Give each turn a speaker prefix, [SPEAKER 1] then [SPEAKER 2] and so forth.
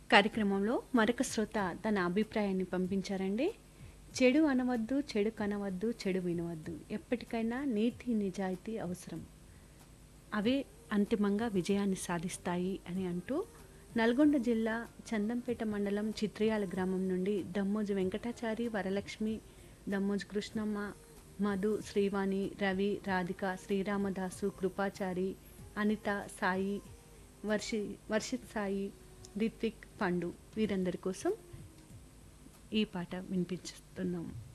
[SPEAKER 1] కార్యక్రమంలో మరొక శ్రోత తన అభిప్రాయాన్ని పంపించారండి చెడు అనవద్దు చెడు కనవద్దు చెడు వినవద్దు ఎప్పటికైనా నీతి నిజాయితీ అవసరం అవే అంతిమంగా విజయాన్ని సాధిస్తాయి అని అంటూ నల్గొండ జిల్లా చందంపేట మండలం చిత్రియాల గ్రామం నుండి దమ్మోజు వెంకటాచారి వరలక్ష్మి దమ్మోజు కృష్ణమ్మ మధు శ్రీవాణి రవి రాధిక శ్రీరామదాసు కృపాచారి అనిత సాయి వర్షి వర్షిత్ సాయి రిత్విక్ పండు వీరందరి కోసం ఈ పాట వినిపిస్తున్నాం